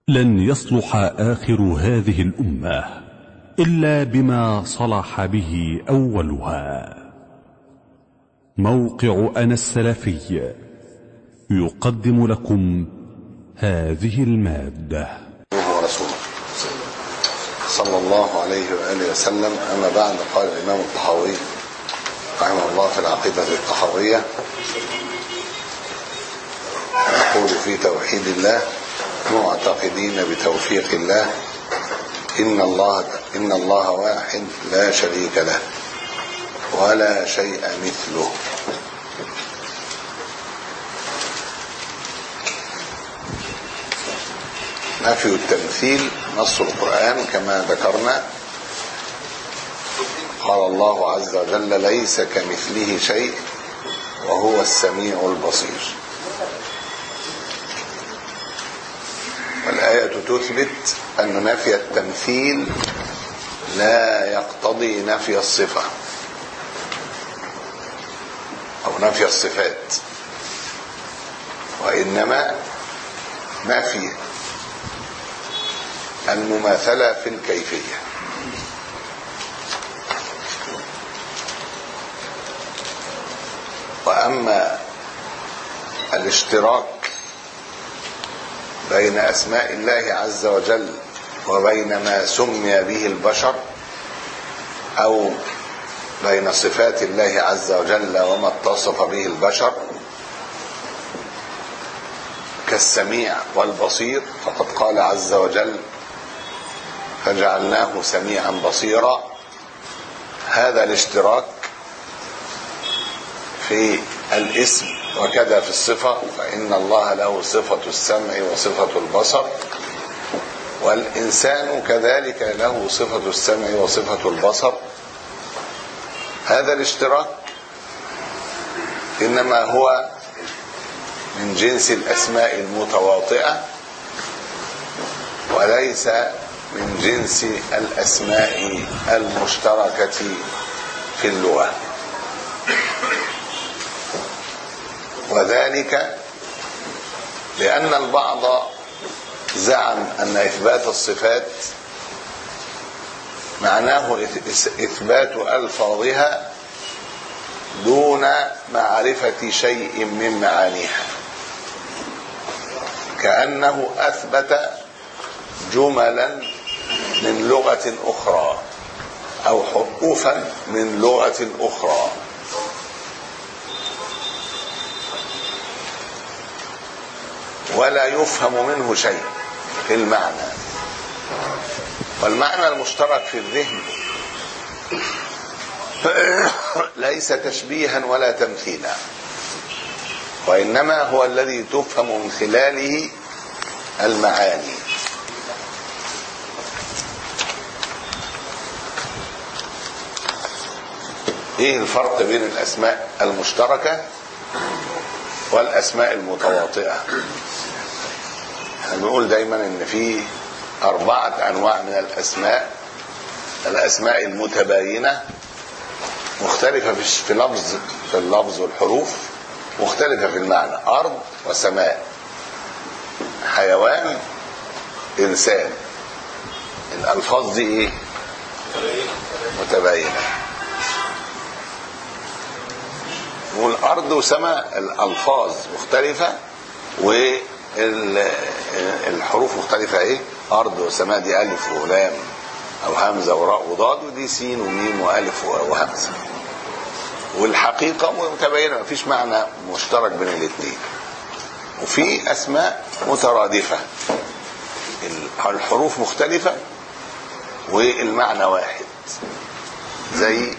لن يصلح آخر هذه الأمة إلا بما صلح به أولها موقع أنا السلفي يقدم لكم هذه المادة ورسوله صلى الله عليه وآله وسلم أما بعد قال الإمام الطحاوي رحمه الله في العقيدة الطحاوية يقول في توحيد الله معتقدين بتوفيق الله إن الله إن الله واحد لا شريك له ولا شيء مثله نفي التمثيل نص القرآن كما ذكرنا قال الله عز وجل ليس كمثله شيء وهو السميع البصير والآية تثبت أن نفي التمثيل لا يقتضي نفي الصفة أو نفي الصفات وإنما نفي المماثلة في الكيفية وأما الاشتراك بين أسماء الله عز وجل وبين ما سمي به البشر أو بين صفات الله عز وجل وما اتصف به البشر كالسميع والبصير فقد قال عز وجل فجعلناه سميعا بصيرا هذا الاشتراك في الاسم وكذا في الصفة فإن الله له صفة السمع وصفة البصر والإنسان كذلك له صفة السمع وصفة البصر هذا الاشتراك إنما هو من جنس الأسماء المتواطئة وليس من جنس الأسماء المشتركة في اللغة وذلك لأن البعض زعم أن إثبات الصفات معناه إثبات ألفاظها دون معرفة شيء من معانيها كأنه أثبت جملا من لغة أخرى أو حروفا من لغة أخرى ولا يفهم منه شيء في المعنى والمعنى المشترك في الذهن ليس تشبيها ولا تمثيلا وإنما هو الذي تفهم من خلاله المعاني ايه الفرق بين الاسماء المشتركة والاسماء المتواطئة بنقول دايما ان في اربعة انواع من الاسماء الاسماء المتباينة مختلفة في لفظ في اللفظ والحروف مختلفة في المعنى ارض وسماء حيوان انسان الالفاظ دي ايه متباينه والارض وسماء الالفاظ مختلفه والحروف مختلفه ايه ارض وسماء دي الف ولام او همزه وراء وضاد ودي سين وميم والف وهمزه والحقيقه متباينه مفيش معنى مشترك بين الاثنين وفي اسماء مترادفه الحروف مختلفه والمعنى واحد زي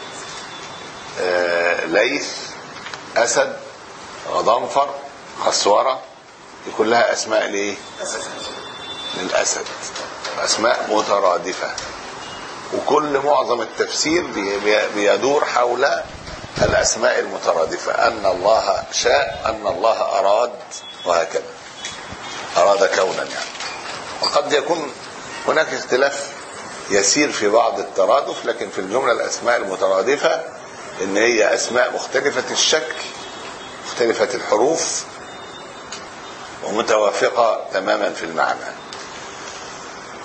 آه ليث اسد غضنفر خسوره دي كلها اسماء لايه للاسد اسماء مترادفه وكل معظم التفسير بيدور حول الاسماء المترادفه ان الله شاء ان الله اراد وهكذا اراد كونا يعني وقد يكون هناك اختلاف يسير في بعض الترادف لكن في الجمله الاسماء المترادفه ان هي اسماء مختلفه الشكل مختلفه الحروف ومتوافقه تماما في المعنى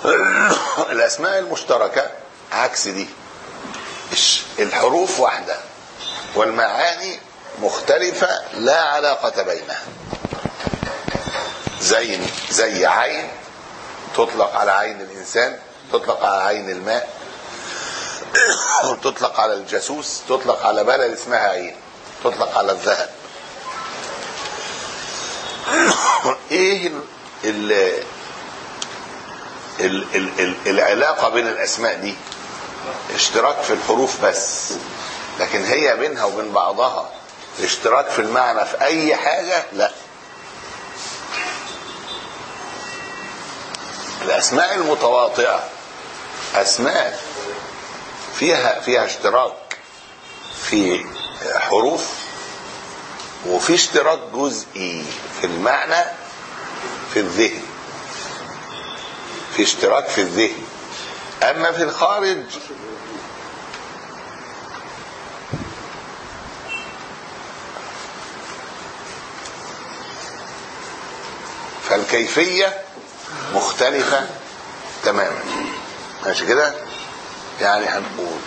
الاسماء المشتركه عكس دي الش- الحروف واحده والمعاني مختلفه لا علاقه بينها زي زي عين تطلق على عين الانسان تطلق على عين الماء تطلق على الجاسوس تطلق على بلد اسمها عين تطلق على الذهب ايه ال ال ال ال ال العلاقة بين الاسماء دي اشتراك في الحروف بس لكن هي بينها وبين بعضها اشتراك في المعنى في اي حاجة لا الاسماء المتواطئة اسماء فيها فيها اشتراك في حروف وفي اشتراك جزئي في المعنى في الذهن في اشتراك في الذهن اما في الخارج فالكيفية مختلفة تماما ماشي كده يعني هنقول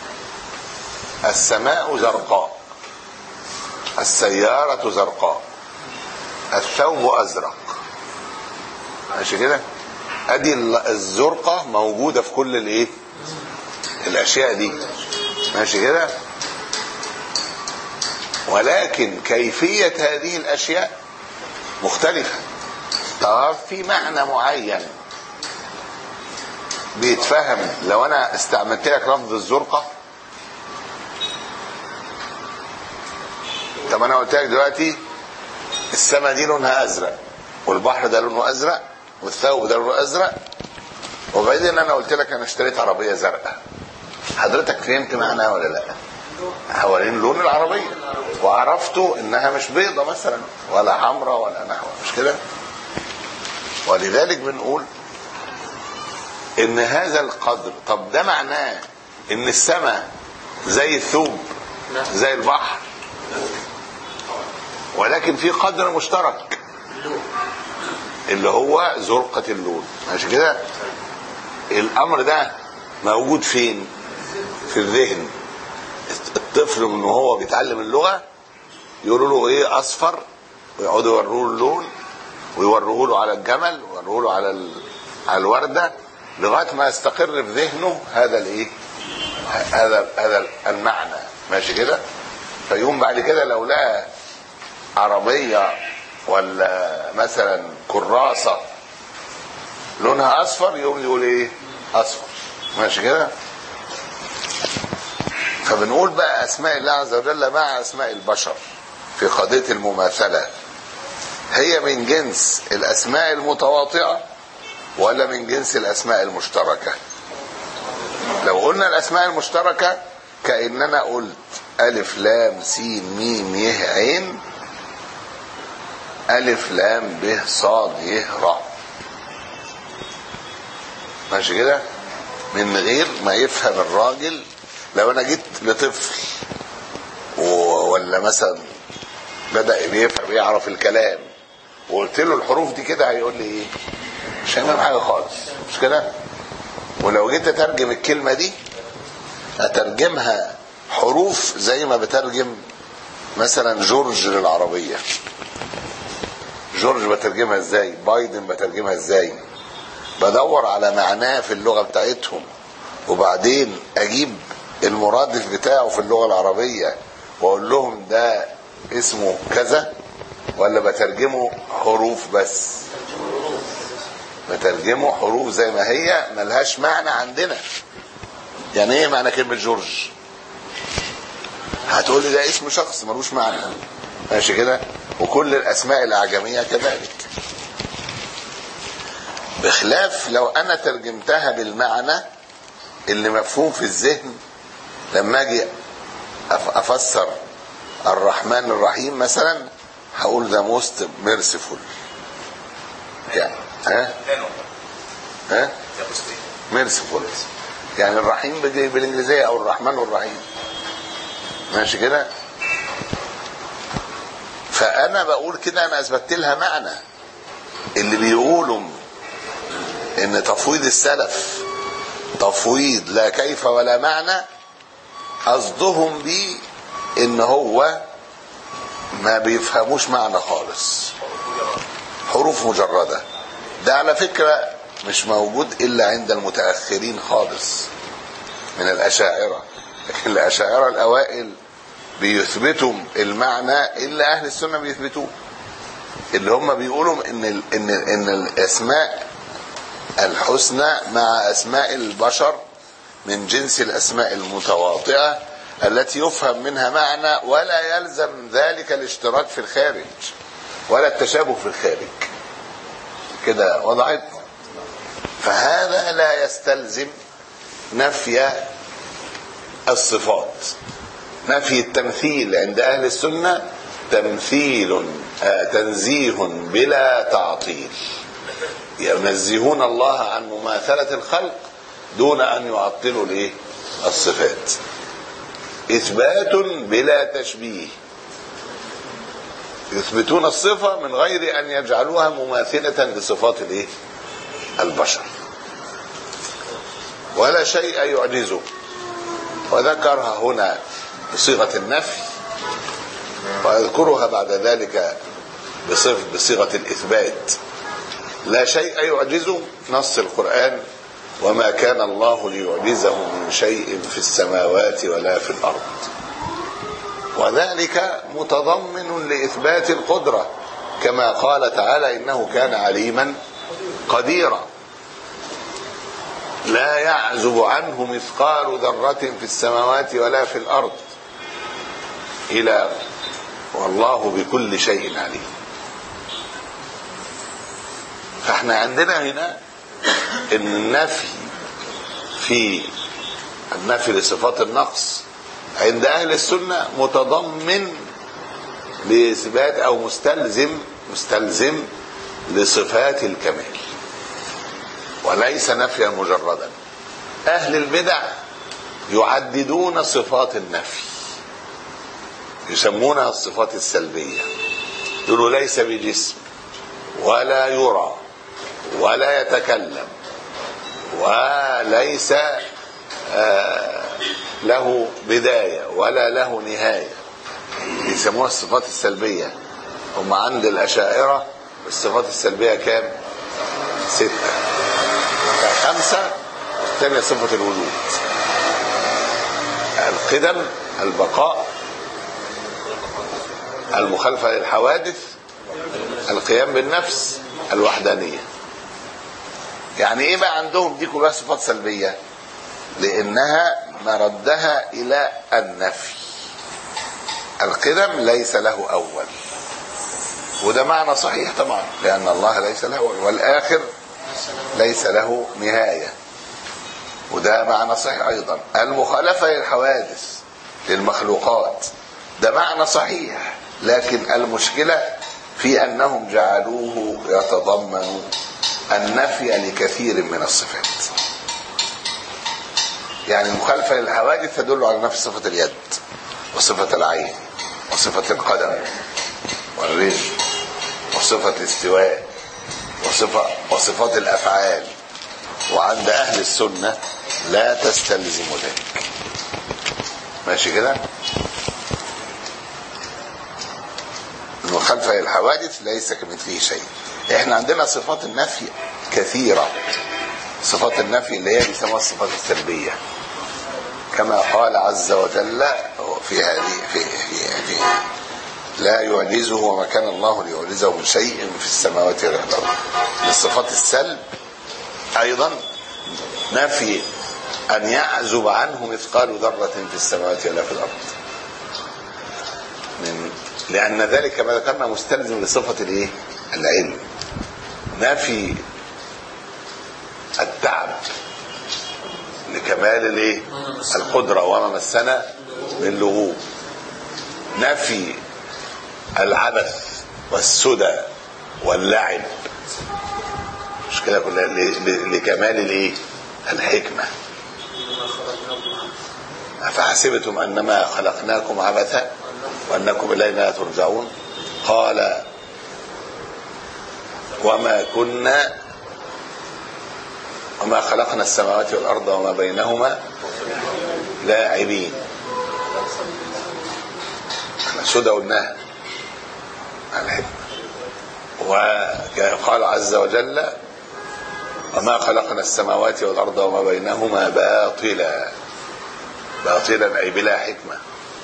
السماء زرقاء السيارة زرقاء الثوب أزرق ماشي كده ادي ال- الزرقة موجودة في كل الايه الاشياء دي ماشي كده ولكن كيفية هذه الاشياء مختلفة طب في معنى معين بيتفهم لو انا استعملت لك لفظ الزرقة طب انا قلت لك دلوقتي السماء دي لونها ازرق والبحر ده لونه ازرق والثوب ده لونه ازرق وبعدين انا قلت لك انا اشتريت عربيه زرقاء حضرتك فهمت معناها ولا لا حوالين لون العربيه وعرفته انها مش بيضه مثلا ولا حمراء ولا نحو مش كده ولذلك بنقول ان هذا القدر طب ده معناه ان السماء زي الثوب زي البحر ولكن في قدر مشترك اللي هو زرقة اللون ماشي كده الامر ده موجود فين في الذهن الطفل من وهو بيتعلم اللغة يقولوا له ايه اصفر ويقعدوا يوروه اللون ويوروه له على الجمل ويوروه له على ال... على الوردة لغاية ما يستقر في ذهنه هذا الايه هذا هذا المعنى ماشي كده فيقوم بعد كده لو لقى عربية ولا مثلا كراسة لونها اصفر يقوم يقول ايه اصفر ماشي كده فبنقول بقى اسماء الله عز وجل مع اسماء البشر في قضية المماثلة هي من جنس الاسماء المتواطئة ولا من جنس الاسماء المشتركة لو قلنا الاسماء المشتركة كأننا قلت الف لام سين ميم يه عين ألف لام ب صاد ي راء ماشي كده من غير ما يفهم الراجل لو انا جيت لطفل و- ولا مثلا بدأ بيفهم يعرف الكلام وقلت له الحروف دي كده هيقول لي ايه مش هيفهم حاجه خالص مش كده ولو جيت اترجم الكلمه دي اترجمها حروف زي ما بترجم مثلا جورج للعربيه جورج بترجمها ازاي بايدن بترجمها ازاي بدور على معناه في اللغة بتاعتهم وبعدين اجيب المرادف بتاعه في اللغة العربية واقول لهم ده اسمه كذا ولا بترجمه حروف بس بترجمه حروف زي ما هي ملهاش معنى عندنا يعني ايه معنى كلمة جورج هتقول لي ده اسم شخص ملوش معنى ماشي كده وكل الاسماء الاعجميه كذلك بخلاف لو انا ترجمتها بالمعنى اللي مفهوم في الذهن لما اجي أف- افسر الرحمن الرحيم مثلا هقول ذا موست ميرسيفول يعني ها ها ميرسيفول يعني الرحيم بال- بالانجليزيه او الرحمن الرحيم ماشي كده فانا بقول كده انا اثبتت لها معنى اللي بيقولوا ان تفويض السلف تفويض لا كيف ولا معنى قصدهم بيه ان هو ما بيفهموش معنى خالص حروف مجردة ده على فكرة مش موجود الا عند المتأخرين خالص من الاشاعرة لكن الاشاعرة الاوائل بيثبتوا المعنى الا اهل السنة بيثبتوه اللي هم بيقولوا ان ال ان ال ان الاسماء الحسنى مع اسماء البشر من جنس الاسماء المتواطئه التي يفهم منها معنى ولا يلزم ذلك الاشتراك في الخارج ولا التشابه في الخارج كده وضعت فهذا لا يستلزم نفي الصفات نفي التمثيل عند اهل السنه تمثيل آه تنزيه بلا تعطيل ينزهون الله عن مماثله الخلق دون ان يعطلوا الايه الصفات اثبات بلا تشبيه يثبتون الصفه من غير ان يجعلوها مماثله لصفات الايه البشر ولا شيء يعجزه وذكرها هنا بصيغه النفي ويذكرها بعد ذلك بصف بصيغه الاثبات لا شيء يعجزه نص القران وما كان الله ليعجزه من شيء في السماوات ولا في الارض وذلك متضمن لاثبات القدره كما قال تعالى انه كان عليما قديرا لا يعزب عنه مثقال ذره في السماوات ولا في الارض الى والله بكل شيء عليم فاحنا عندنا هنا ان النفي في النفي لصفات النقص عند اهل السنه متضمن لاثبات او مستلزم مستلزم لصفات الكمال وليس نفيا مجردا اهل البدع يعددون صفات النفي يسمونها الصفات السلبيه يقولوا ليس بجسم ولا يرى ولا يتكلم وليس آه له بداية ولا له نهاية يسموها الصفات السلبية هم عند الأشاعرة الصفات السلبية كام؟ ستة خمسة والثانية صفة الوجود القدم البقاء المخالفة للحوادث القيام بالنفس الوحدانية يعني ايه بقى عندهم دي كلها صفات سلبية لانها مردها الى النفي القدم ليس له اول وده معنى صحيح طبعا لان الله ليس له اول والاخر ليس له نهايه وده معنى صحيح ايضا المخالفه للحوادث للمخلوقات ده معنى صحيح لكن المشكله في انهم جعلوه يتضمن النفي لكثير من الصفات يعني المخالفة للحوادث تدل على نفي صفة اليد وصفة العين وصفة القدم والرجل وصفة الاستواء وصفة وصفات الأفعال وعند أهل السنة لا تستلزم ذلك ماشي كده المخالفة للحوادث ليس كمثله شيء احنا عندنا صفات النفي كثيرة صفات النفي اللي هي بيسموها الصفات السلبية كما قال عز وجل في هذه في, في, في لا يعجزه وما كان الله ليعجزه من شيء في السماوات ولا في الارض من صفات السلب ايضا نفي ان يعزب عنه مثقال ذره في السماوات ولا في الارض من لان ذلك كما ذكرنا مستلزم لصفه الايه العلم نفي التعب لكمال الايه القدره وما مسنا من لغوب نفي العبث والسدى واللعب مش كده كلها لكمال الايه الحكمه أفحسبتم أنما خلقناكم عبثا وأنكم إلينا لا ترجعون قال وما كنا وما خلقنا السماوات والأرض وما بينهما لاعبين احنا سدى قلناها على الحكمة وقال عز وجل وما خلقنا السماوات والأرض وما بينهما باطلا باطلا أي بلا حكمة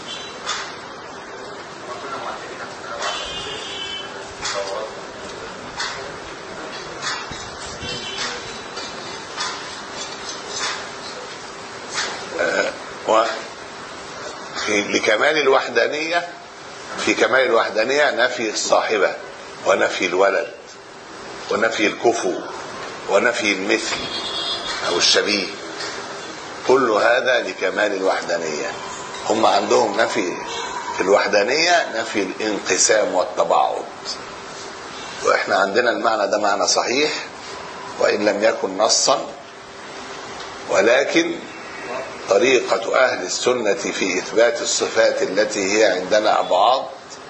آه، و في- لكمال الوحدانية في كمال الوحدانية نفي الصاحبة ونفي الولد ونفي الكفو ونفي المثل أو الشبيه كل هذا لكمال الوحدانية هم عندهم نفي في الوحدانية نفي الانقسام والتباعد واحنا عندنا المعنى ده معنى صحيح وإن لم يكن نصا ولكن طريقة أهل السنة في إثبات الصفات التي هي عندنا أبعاد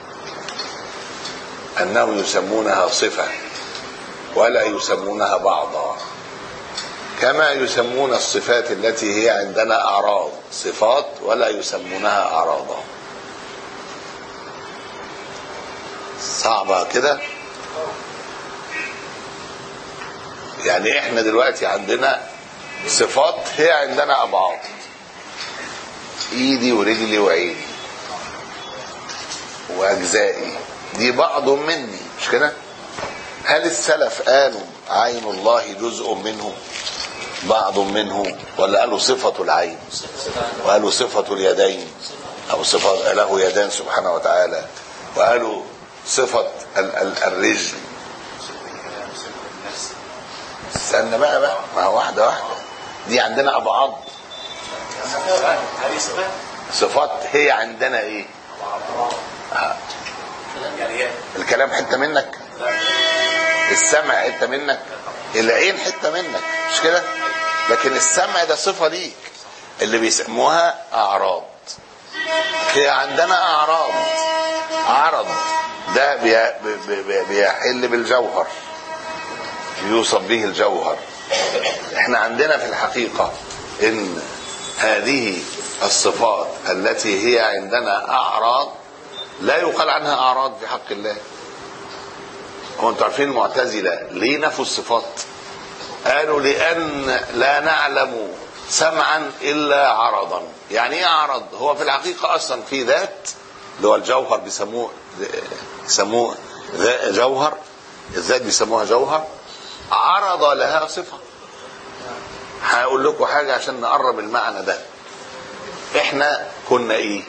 أنهم يسمونها صفة ولا يسمونها بعضا كما يسمون الصفات التي هي عندنا أعراض صفات ولا يسمونها أعراضا صعبة كده يعني احنا دلوقتي عندنا صفات هي عندنا أبعاد ايدي ورجلي وعيني واجزائي دي بعض مني مش كده هل السلف قالوا عين الله جزء منه بعض منه ولا قالوا صفة العين وقالوا صفة اليدين أو صفة له يدان سبحانه وتعالى وقالوا صفة ال- ال- الرجل استنى بقى بقى ما هو واحدة واحدة دي عندنا أبعاد هذه صفات صفات هي عندنا ايه يعني هي الكلام حته منك السمع حته منك العين حته منك مش كده لكن السمع ده صفه ليك اللي بيسموها اعراض هي عندنا اعراض عرض ده بي- بي- بي- بيحل بالجوهر بيوصف به الجوهر احنا عندنا في الحقيقه ان هذه الصفات التي هي عندنا اعراض لا يقال عنها اعراض في حق الله هو انتوا عارفين المعتزله ليه نفوا الصفات قالوا لان لا نعلم سمعا الا عرضا يعني ايه عرض هو في الحقيقه اصلا في ذات اللي هو الجوهر بيسموه بيسموه ذا- جوهر الذات بيسموها جوهر عرض لها صفه هقول لكم حاجه عشان نقرب المعنى ده احنا كنا ايه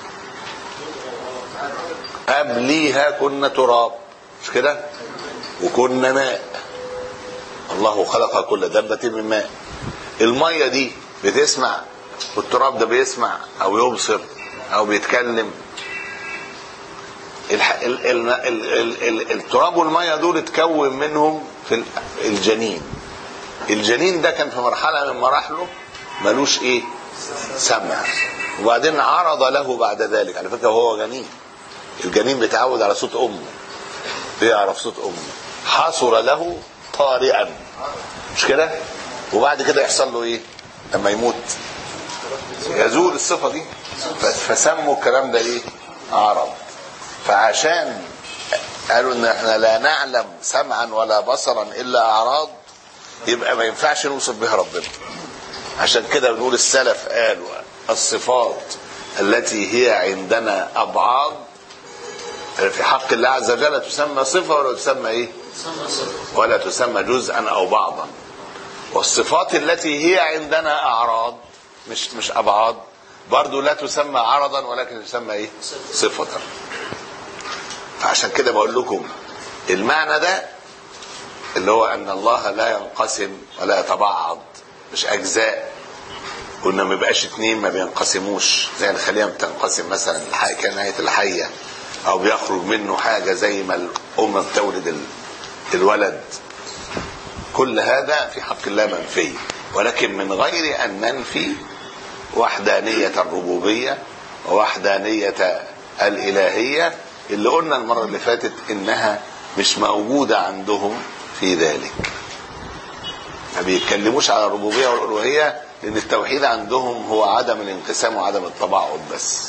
قبليها كنا تراب مش كده وكنا ماء الله خلق كل دابة من ماء المية دي بتسمع والتراب ده بيسمع او يبصر او بيتكلم الح... ال... ال... ال... ال... ال... التراب والمية دول اتكون منهم في ال- الجنين الجنين ده كان في مرحلة من مراحله ملوش ايه سمع وبعدين عرض له بعد ذلك على فكرة هو جنين الجنين بيتعود على صوت امه بيعرف صوت امه حصر له طارئا مش كده وبعد كده يحصل له ايه لما يموت يزول الصفه دي ف- فسموا الكلام ده ايه عرض فعشان قالوا ان احنا لا نعلم سمعا ولا بصرا الا اعراض يبقى ما ينفعش نوصف بها ربنا عشان كده بنقول السلف قالوا الصفات التي هي عندنا ابعاد في حق الله عز وجل تسمى صفه ولا تسمى ايه؟ ولا تسمى جزءا او بعضا والصفات التي هي عندنا اعراض مش مش ابعاد برضو لا تسمى عرضا ولكن تسمى ايه؟ صفه فعشان كده بقول لكم المعنى ده اللي هو ان الله لا ينقسم ولا يتبعض مش اجزاء قلنا ما يبقاش اتنين ما بينقسموش زي الخليه بتنقسم مثلا الحي كنايه الحيه او بيخرج منه حاجه زي ما الام بتولد ال- الولد كل هذا في حق الله منفي ولكن من غير ان ننفي وحدانيه الربوبيه ووحدانيه الالهيه اللي قلنا المره اللي فاتت انها مش موجوده عندهم في ذلك ما بيتكلموش على الربوبيه والالوهيه لان التوحيد عندهم هو عدم الانقسام وعدم التباعد بس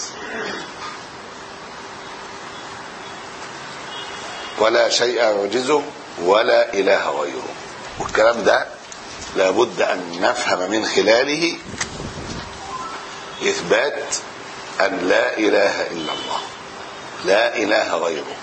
ولا شيء يعجزه ولا اله غيره والكلام ده لابد ان نفهم من خلاله اثبات ان لا اله الا الله لا اله غيره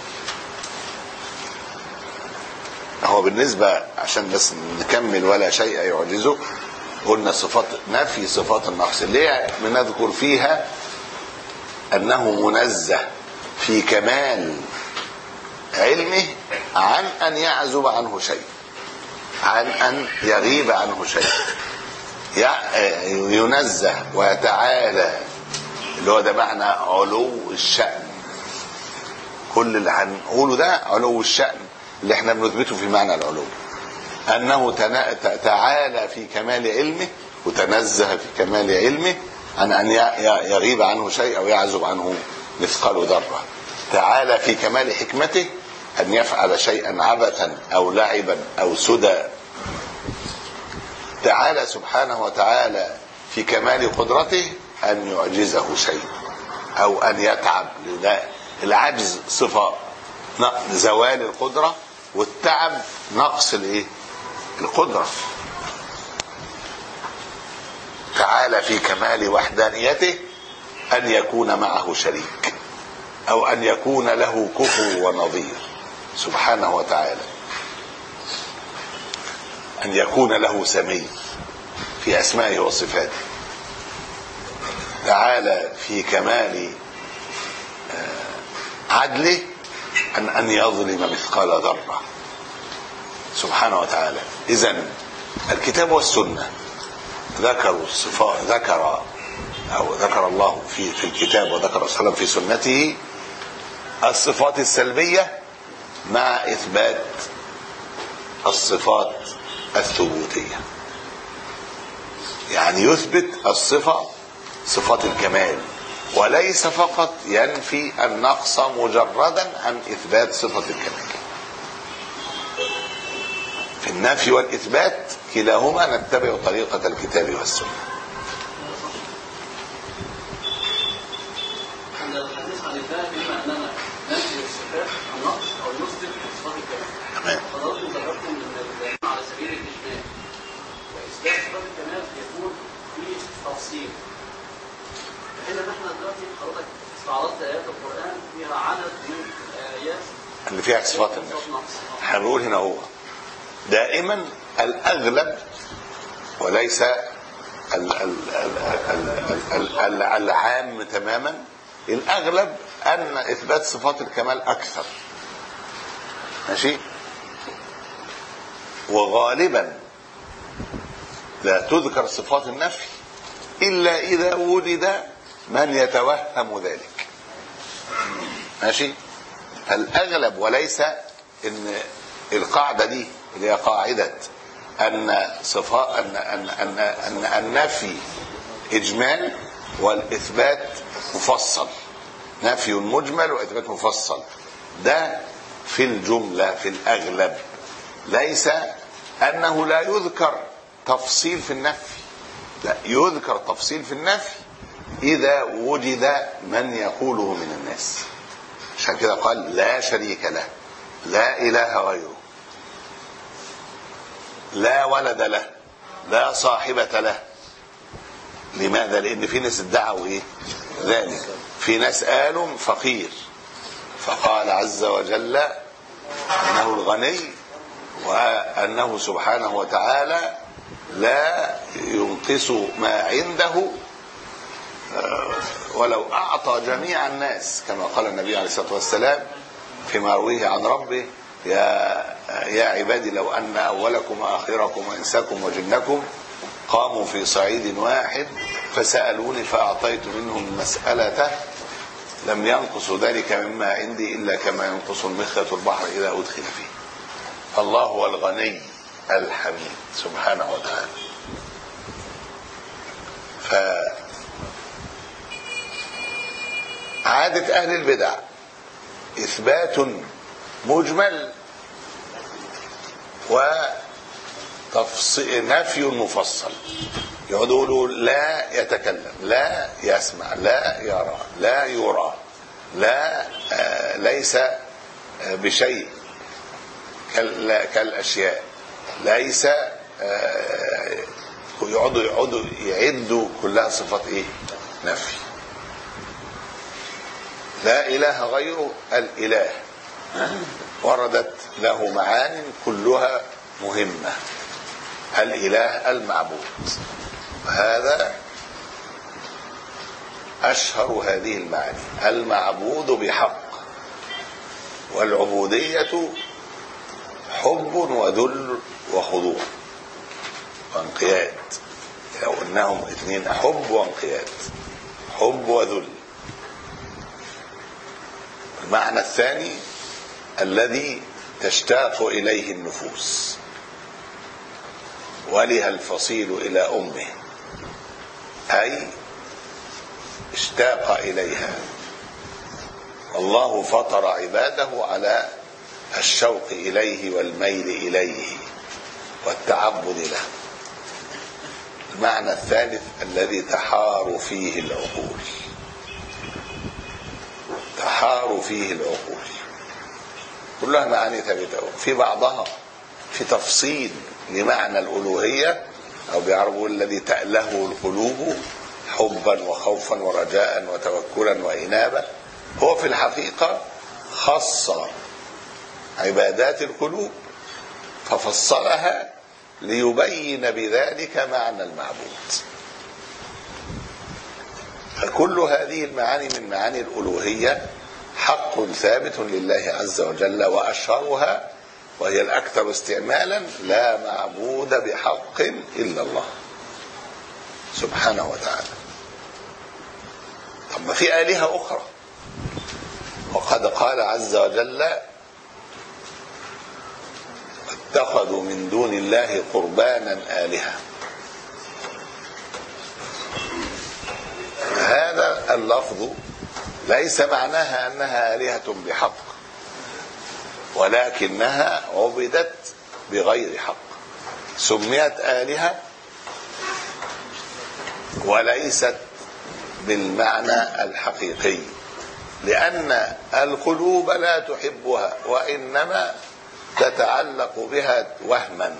هو بالنسبة عشان بس نكمل ولا شيء يعجزه قلنا صفات نفي صفات النقص ليه بنذكر فيها أنه منزه في كمال علمه عن أن يعزب عنه شيء عن أن يغيب عنه شيء ينزه ويتعالى اللي هو ده معنى علو الشأن كل اللي هنقوله ده علو الشأن اللي احنا بنثبته في معنى العلو انه تعالى في كمال علمه وتنزه في كمال علمه عن ان يغيب عنه شيء او يعزب عنه مثقال ذره تعالى في كمال حكمته ان يفعل شيئا عبثا او لعبا او سدى تعالى سبحانه وتعالى في كمال قدرته ان يعجزه شيء او ان يتعب العجز صفه زوال القدره والتعب نقص الايه القدره تعالى في كمال وحدانيته ان يكون معه شريك او ان يكون له كفو ونظير سبحانه وتعالى ان يكون له سمي في اسمائه وصفاته تعالى في كمال عدله أن أن يظلم مثقال ذرة سبحانه وتعالى إذا الكتاب والسنة ذكروا الصفات ذكر أو ذكر الله في في الكتاب وذكر صلى الله عليه وسلم في سنته الصفات السلبية مع إثبات الصفات الثبوتية يعني يثبت الصفة صفات الكمال وليس فقط ينفي النقص مجردا عن اثبات صفه الكمال في النفي والاثبات كلاهما نتبع طريقه الكتاب والسنه عند الحديث عن الله بما اننا ننفي الصفات النقص او نثبت صفات الكمال تمام حضراتكم ذكرتم ان الكلام على سبيل الاجمال واثبات صفات الكمال يكون فيه تفصيل حين نحن دلوقتي حضرتك استعرضت ايات القران فيها عدد من الايات اللي فيها صفات النفي نقص هنقول هنا هو دائما الاغلب وليس ال ال ال ال ال ال العام تماما الاغلب ان اثبات صفات الكمال اكثر ماشي وغالبا لا تذكر صفات النفي الا اذا وجد من يتوهم ذلك ماشي فالاغلب وليس ان القاعده دي اللي هي قاعده ان صفاء ان ان ان ان النفي اجمال والاثبات مفصل نفي مجمل واثبات مفصل ده في الجمله في الاغلب ليس انه لا يذكر تفصيل في النفي لا يذكر تفصيل في النفي اذا وجد من يقوله من الناس عشان كده قال لا شريك له لا اله غيره لا ولد له لا صاحبة له لماذا؟ لأن في ناس ادعوا إيه؟ ذلك في ناس قالوا فقير فقال عز وجل أنه الغني وأنه سبحانه وتعالى لا ينقص ما عنده ولو أعطى جميع الناس كما قال النبي عليه الصلاة والسلام فيما رويه عن ربه يا يا عبادي لو ان اولكم واخركم وانساكم وجنكم قاموا في صعيد واحد فسالوني فاعطيت منهم المساله لم ينقص ذلك مما عندي الا كما ينقص المخيط البحر اذا ادخل فيه الله هو الغني الحميد سبحانه وتعالى ف عادة أهل البدع إثبات مجمل تفصيل نفي مفصل يقعدوا يقولوا لا يتكلم لا يسمع لا يرى لا يرى لا آه ليس آه بشيء كال- كالاشياء ليس آه يقعدوا يقعدوا يعدوا كلها صفات ايه نفي لا اله غيره الاله وردت له معان كلها مهمه الاله المعبود وهذا اشهر هذه المعاني المعبود بحق والعبوديه حب وذل وخضوع وانقياد لو انهم اثنين حب وانقياد حب وذل المعنى الثاني الذي تشتاق اليه النفوس ولها الفصيل الى امه اي اشتاق اليها الله فطر عباده على الشوق اليه والميل اليه والتعبد له المعنى الثالث الذي تحار فيه العقول تحار فيه العقول كلها معاني ثابته في بعضها في تفصيل لمعنى الالوهيه او بيعرفوا الذي تاله القلوب حبا وخوفا ورجاء وتوكلا وانابه هو في الحقيقه خص عبادات القلوب ففصلها ليبين بذلك معنى المعبود فكل هذه المعاني من معاني الالوهيه حق ثابت لله عز وجل واشهرها وهي الاكثر استعمالا لا معبود بحق الا الله سبحانه وتعالى طب ما في الهه اخرى وقد قال عز وجل اتخذوا من دون الله قربانا الهه هذا اللفظ ليس معناها انها الهه بحق ولكنها عبدت بغير حق سميت الهه وليست بالمعنى الحقيقي لان القلوب لا تحبها وانما تتعلق بها وهما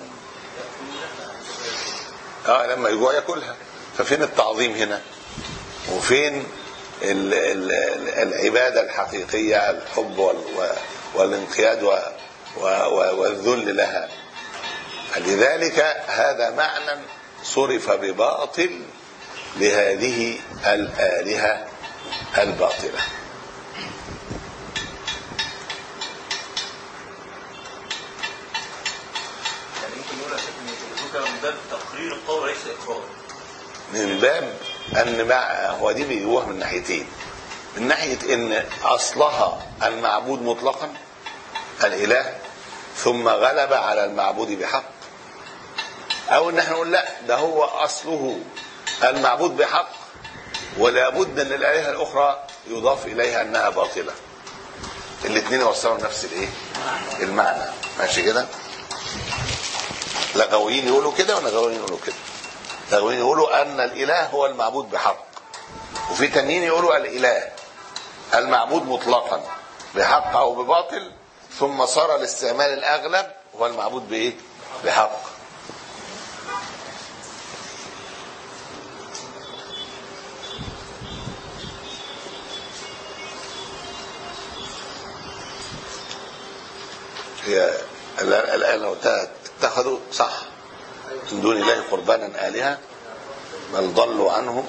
اه لما يجوع ياكلها ففين التعظيم هنا وفين ال ال العبادة الحقيقية الحب وال والانقياد و و والذل لها لذلك هذا معنى صرف بباطل لهذه الآلهة الباطلة يعني يمكن نقول يا شيخ ان الزوجه من باب تقرير القول وليس اقرار من باب ان مع هو دي بيجوها من ناحيتين من ناحيه ان اصلها المعبود مطلقا الاله ثم غلب على المعبود بحق او ان احنا نقول لا ده هو اصله المعبود بحق ولا بد ان الالهه الاخرى يضاف اليها انها باطله الاثنين يوصلوا نفس الايه المعنى ماشي كده لغويين يقولوا كده ولغويين يقولوا كده لغويين يقولوا ان الاله هو المعبود بحق وفي تانيين يقولوا الاله المعبود مطلقا بحق او بباطل ثم صار الاستعمال الاغلب هو المعبود بايه بحق هي الآن الآن لو اتخذوا صح من دون الله قربانا آلهة بل ضلوا عنهم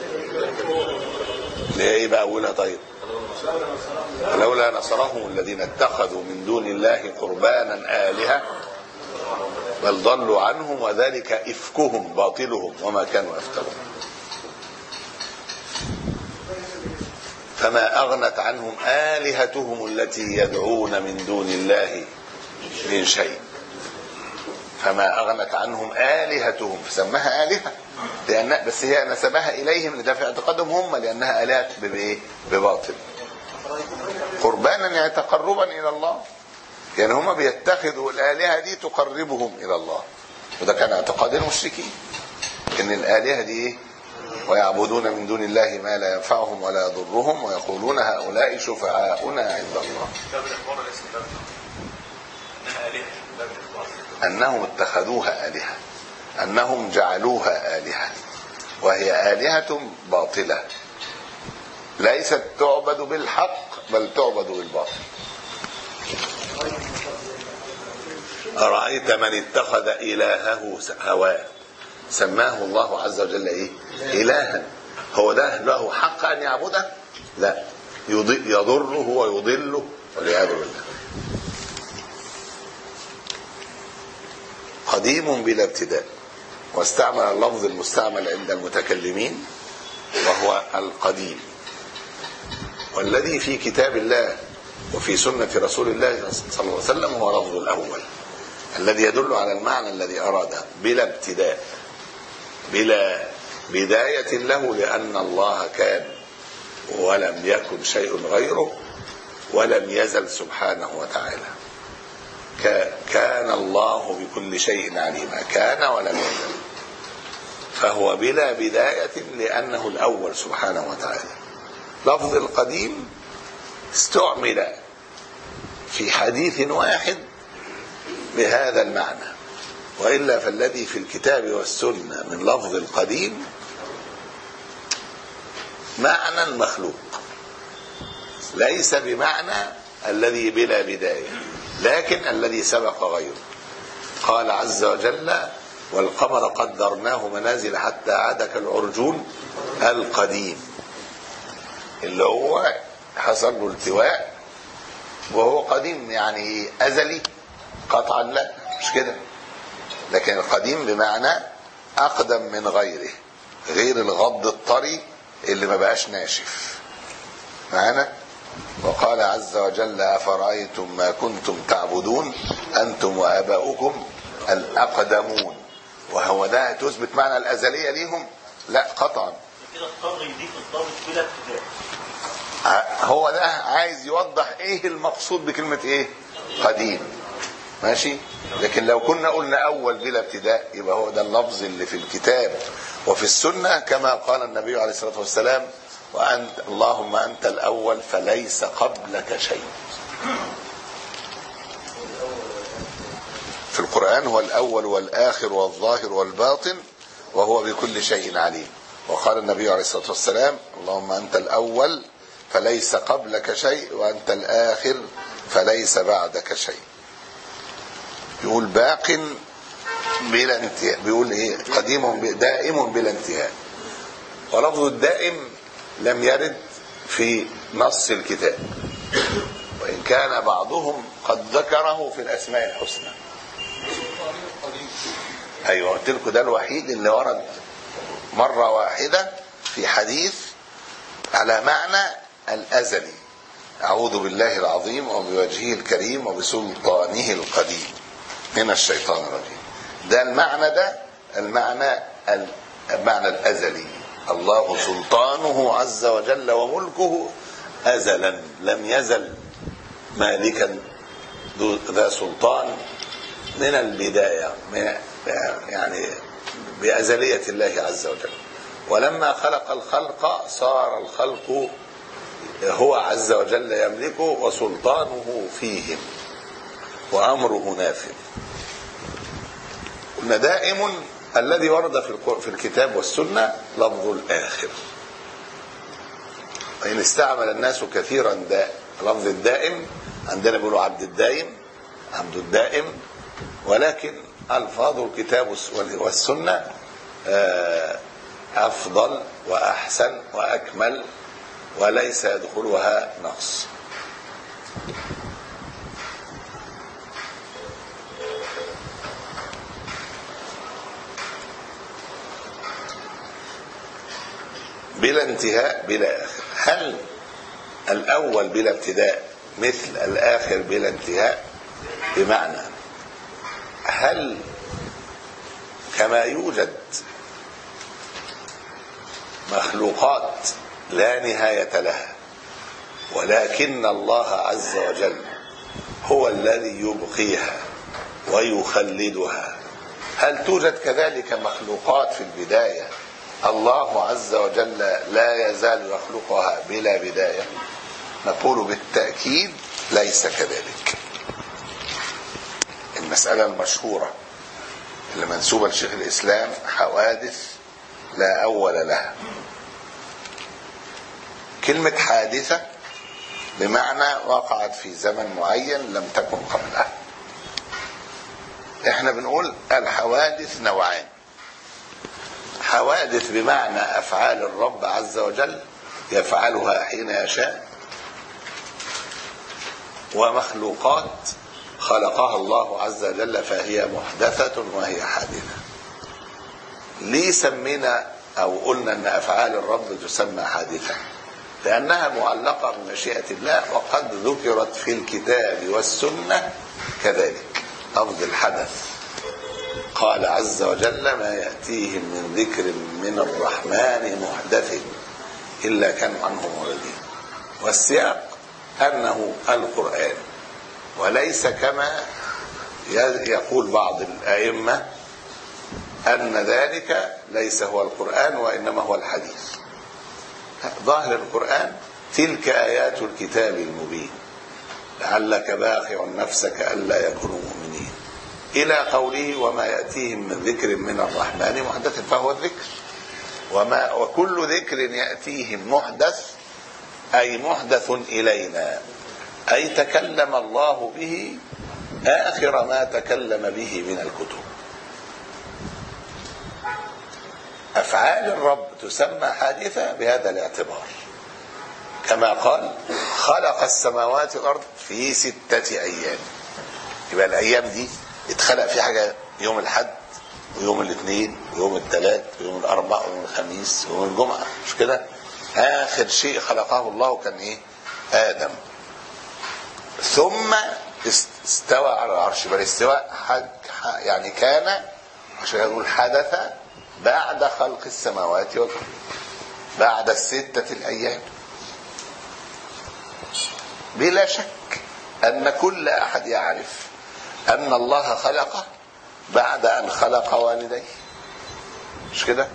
ليه ايه بقى اولها طيب لولا نصرهم الذين اتخذوا من دون الله قربانا آلهة بل ضلوا عنهم وذلك إفكهم باطلهم وما كانوا يفترون فما أغنت عنهم آلهتهم التي يدعون من دون الله من شيء فما أغنت عنهم آلهتهم فسماها آلهة لأن بس هي نسبها إليهم لدفع اعتقادهم هم لأنها آلهة بإيه؟ بباطل قربانا يعني تقربا إلى الله يعني هم بيتخذوا الآلهة دي تقربهم إلى الله وده كان اعتقاد المشركين ان الالهه دي ايه ويعبدون من دون الله ما لا ينفعهم ولا يضرهم ويقولون هؤلاء شفعاؤنا عند الله باب الاخبار ليس باب انها الهه باب الاخبار انهم اتخذوها الهه انهم جعلوها الهه وهي الهه باطله ليست تعبد بالحق بل تعبد بالباطل أرأيت من اتخذ إلهه هواه سماه الله عز وجل إيه؟ إلها هو ده له حق أن يعبده؟ لا يض- يضره ويضله والعياذ بالله قديم بلا ابتداء واستعمل اللفظ المستعمل عند المتكلمين وهو القديم والذي في كتاب الله وفي سنة رسول الله صلى الله عليه وسلم هو لفظ الأول الذي يدل على المعنى الذي أراده بلا ابتداء بلا بداية له لأن الله كان ولم يكن شيء غيره ولم يزل سبحانه وتعالى ك- كان الله بكل شيء عليما كان ولم يزل فهو بلا بداية لأنه الأول سبحانه وتعالى لفظ القديم استعمل في حديث واحد بهذا المعنى والا فالذي في الكتاب والسنه من لفظ القديم معنى مخلوق ليس بمعنى الذي بلا بدايه لكن الذي سبق غيره قال عز وجل والقمر قدرناه منازل حتى عاد كالعرجون القديم اللي هو حصل له التواء وهو قديم يعني ازلي قطعا لا مش كده لكن القديم بمعنى اقدم من غيره غير الغض الطري اللي ما بقاش ناشف معانا وقال عز وجل افرايتم ما كنتم تعبدون انتم واباؤكم الاقدمون وهو ده تثبت معنى الازليه ليهم لا قطعا كده اضطر يضيف الضابط بلا ابتداء ع- هو ده عايز يوضح ايه المقصود بكلمة ايه قديم ماشي لكن لو كنا قلنا اول بلا ابتداء يبقى هو ده اللفظ اللي في الكتاب وفي السنة كما قال النبي عليه الصلاة والسلام وأنت اللهم أنت الأول فليس قبلك شيء في القرآن هو الأول والآخر والظاهر والباطن وهو بكل شيء عليم وقال النبي عليه الصلاة والسلام اللهم أنت الأول فليس قبلك شيء وأنت الآخر فليس بعدك شيء يقول باق بلا انتهاء بيقول ايه قديم ب- دائم بلا انتهاء ولفظ الدائم لم يرد في نص الكتاب وإن كان بعضهم قد ذكره في الأسماء الحسنى ايوه قلت لكم ده الوحيد اللي ورد مره واحده في حديث على معنى الازلي اعوذ بالله العظيم وبوجهه الكريم وبسلطانه القديم من الشيطان الرجيم ده المعنى ده المعنى المعنى الازلي الله سلطانه عز وجل وملكه ازلا لم يزل مالكا ذو- ذا سلطان من البداية من يعني بأزلية الله عز وجل ولما خلق الخلق صار الخلق هو عز وجل يملكه وسلطانه فيهم وأمره نافذ قلنا دائم الذي ورد في الق- في الكتاب والسنة لفظ الآخر وإن استعمل الناس كثيرا دا لفظ الدائم عندنا بيقولوا عبد الدائم عبد الدائم ولكن ألفاظ الكتاب والسنة آه، أفضل وأحسن وأكمل وليس يدخلها نقص بلا انتهاء بلا آخر هل الأول بلا ابتداء مثل الآخر بلا انتهاء بمعنى هل كما يوجد مخلوقات لا نهاية لها ولكن الله عز وجل هو الذي يبقيها ويخلدها هل توجد كذلك مخلوقات في البداية الله عز وجل لا يزال يخلقها بلا بداية نقول بالتأكيد ليس كذلك المسألة المشهورة اللي منسوبة لشيخ الإسلام حوادث لا أول لها كلمة حادثة بمعنى وقعت في زمن معين لم تكن قبله احنا بنقول الحوادث نوعان حوادث بمعنى افعال الرب عز وجل يفعلها حين يشاء ومخلوقات خلقها الله عز وجل فهي محدثة وهي حادثة ليه سمينا او قلنا ان افعال الرب تسمى حادثة لانها معلقة بمشيئة الله وقد ذكرت في الكتاب والسنة كذلك لفظ الحدث قال عز وجل ما يأتيهم من ذكر من الرحمن محدث إلا كانوا عنه معرضين والسياق أنه القرآن وليس كما يقول بعض الأئمة أن ذلك ليس هو القرآن وإنما هو الحديث ظاهر القرآن تلك آيات الكتاب المبين لعلك باخع نفسك ألا يكونوا مؤمنين إلى قوله وما يأتيهم من ذكر من الرحمن محدث فهو الذكر وما وكل ذكر يأتيهم محدث أي محدث إلينا أي تكلم الله به آخر ما تكلم به من الكتب أفعال الرب تسمى حادثة بهذا الاعتبار كما قال خلق السماوات والأرض في ستة أيام يبقى الأيام دي اتخلق في حاجة يوم الحد ويوم الاثنين ويوم الثلاث ويوم الأربع ويوم الخميس ويوم الجمعة مش كده آخر شيء خلقه الله كان إيه آدم ثم استوى على العرش بل استواء يعني كان عشان يقول حدث بعد خلق السماوات والأرض بعد الستة الأيام بلا شك أن كل أحد يعرف أن الله خلقه بعد أن خلق والديه مش كده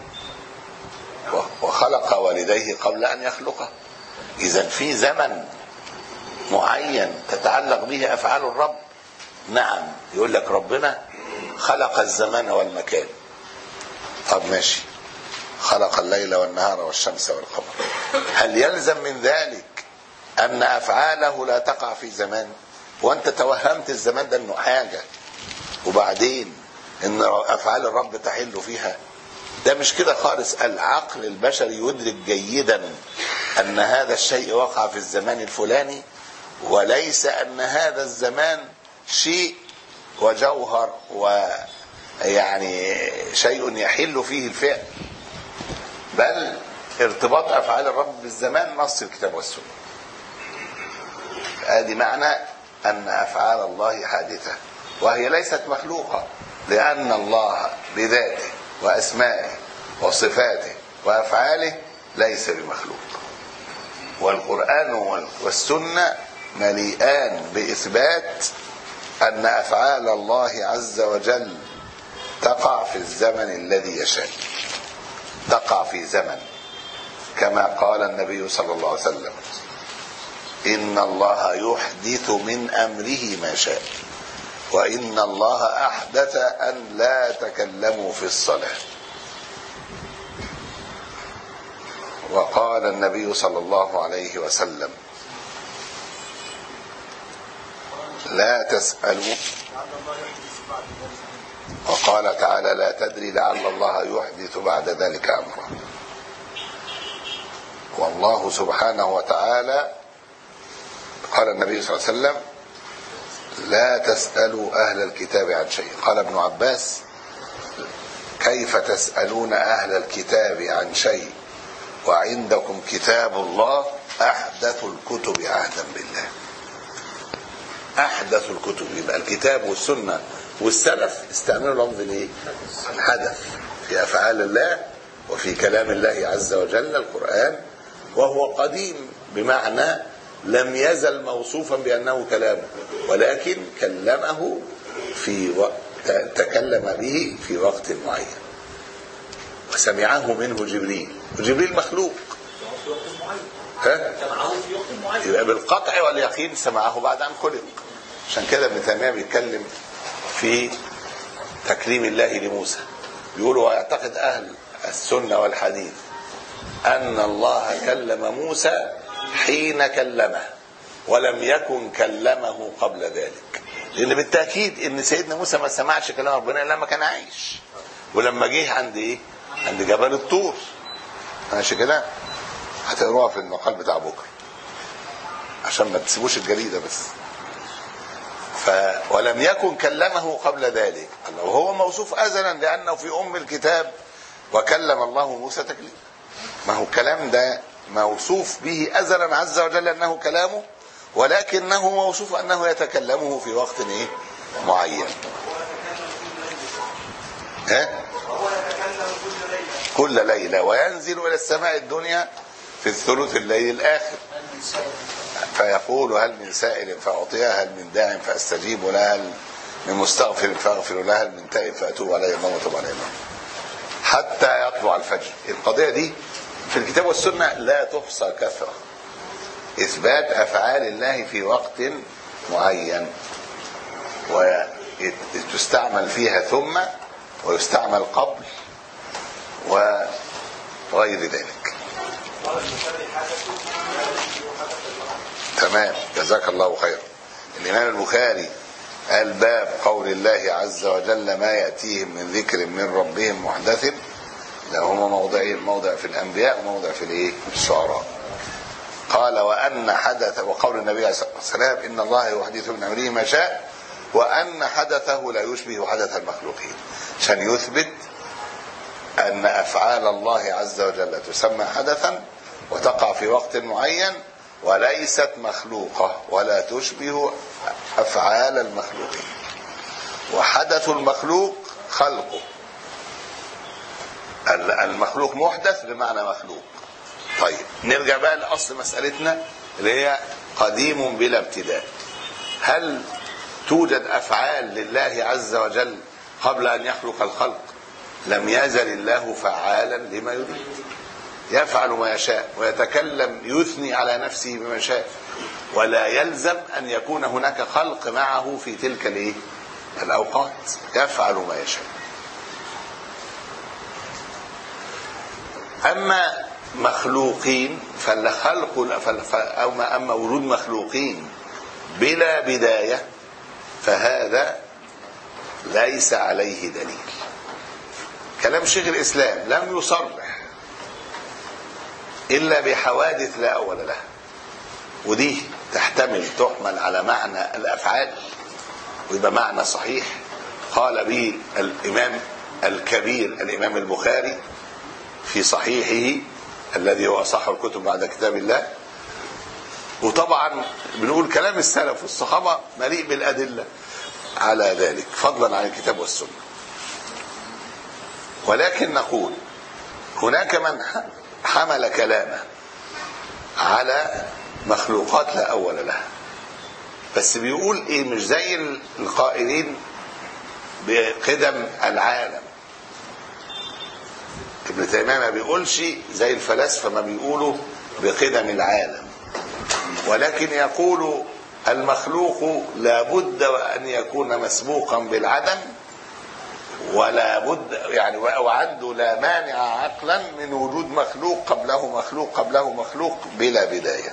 وخلق والديه قبل أن يخلقه إذا في زمن معين تتعلق به أفعال الرب نعم يقول لك ربنا خلق الزمان والمكان طب ماشي خلق الليل والنهار والشمس والقمر هل يلزم من ذلك أن أفعاله لا تقع في زمان وأنت توهمت الزمان ده أنه حاجة وبعدين أن أفعال الرب تحل فيها ده مش كده خالص العقل البشري يدرك جيدا أن هذا الشيء وقع في الزمان الفلاني وليس أن هذا الزمان شيء وجوهر ويعني شيء يحل فيه الفعل بل ارتباط أفعال الرب بالزمان نص الكتاب والسنة ادي معنى ان افعال الله حادثه وهي ليست مخلوقه لان الله بذاته واسمائه وصفاته وافعاله ليس بمخلوق والقران والسنه مليئان باثبات ان افعال الله عز وجل تقع في الزمن الذي يشاء تقع في زمن كما قال النبي صلى الله عليه وسلم إن الله يحدث من أمره ما شاء وإن الله أحدث أن لا تكلموا في الصلاة وقال النبي صلى الله عليه وسلم لا تسألوا وقال تعالى لا تدري لعل الله يحدث بعد ذلك أمرا والله سبحانه وتعالى قال النبي صلى الله عليه وسلم لا تسألوا أهل الكتاب عن شيء قال ابن عباس كيف تسألون أهل الكتاب عن شيء وعندكم كتاب الله أحدث الكتب عهدا بالله أحدث الكتب يبقى الكتاب والسنة والسلف استعملوا لفظ الايه؟ الحدث في أفعال الله وفي كلام الله عز وجل القرآن وهو قديم بمعنى لم يزل موصوفا بأنه كلامه ولكن كلمه في ت- تكلم به في وقت معين وسمعه منه جبريل وجبريل مخلوق سمعه في وقت معين ها سمعه في وقت معين يبقى بالقطع واليقين سمعه بعد ان خلق عشان كده ابن تيميه بيتكلم في تكريم الله لموسى بيقولوا ويعتقد اهل السنه والحديث ان الله كلم موسى حين كلمه ولم يكن كلمه قبل ذلك لان بالتاكيد ان سيدنا موسى ما سمعش كلام ربنا الا لما كان عايش ولما جه عند ايه عند جبل الطور ماشي كده هتقروها في المقال بتاع بكره عشان ما تسيبوش الجريدة بس ف ولم يكن كلمه قبل ذلك الله وهو موصوف أزلا لأنه في أم الكتاب وكلم الله موسى تكليما ما هو الكلام ده موصوف به أزلا عز وجل أنه كلامه ولكنه موصوف أنه يتكلمه في وقت إيه معين ها كل ليلة وينزل إلى السماء الدنيا في الثلث الليل الآخر فيقول هل من سائل فأعطيها هل من داع فأستجيب لها هل من مستغفر فأغفر لها هل من تائب فأتوب عليه اللهم وتوب علينا حتى يطلع الفجر القضية دي في الكتاب والسنة لا تحصى كثرة إثبات أفعال الله في وقت معين وتستعمل فيها ثم ويستعمل قبل وغير ذلك تمام جزاك الله خيرا الإمام البخاري قال باب قول الله عز وجل ما يأتيهم من ذكر من ربهم محدث لهما موضعين موضع في الأنبياء وموضع في الإيه؟ في الشعراء قال وأن حدث وقول النبي عليه الصلاة والسلام إن الله يحدث من أمره ما شاء وأن حدثه لا يشبه حدث المخلوقين عشان يثبت أن أفعال الله عز وجل تسمى حدثا وتقع في وقت معين وليست مخلوقة ولا تشبه أفعال المخلوقين وحدث المخلوق خلقه المخلوق محدث بمعنى مخلوق طيب نرجع بقى لأصل مسألتنا اللي هي قديم بلا ابتداء هل توجد أفعال لله عز وجل قبل أن يخلق الخلق لم يزل الله فعالا لما يريد يفعل ما يشاء ويتكلم يثني على نفسه بما شاء ولا يلزم ان يكون هناك خلق معه في تلك الايه الاوقات يفعل ما يشاء اما مخلوقين فالخلق او اما ورود مخلوقين بلا بدايه فهذا ليس عليه دليل كلام شيخ الاسلام لم يصرح الا بحوادث لا اول لها ودي تحتمل تحمل على معنى الافعال ويبقى معنى صحيح قال به الامام الكبير الامام البخاري في صحيحه الذي هو اصح الكتب بعد كتاب الله وطبعا بنقول كلام السلف والصحابه مليء بالادله على ذلك فضلا عن الكتاب والسنه ولكن نقول هناك من حمل كلامه على مخلوقات لا اول لها بس بيقول ايه مش زي القائلين بقدم العالم ابن تيميه ما بيقولش زي الفلاسفه ما بيقولوا بقدم العالم ولكن يقول المخلوق لابد وان يكون مسبوقا بالعدم ولا بد يعني وعنده لا مانع عقلا من وجود مخلوق قبله مخلوق قبله مخلوق بلا بدايه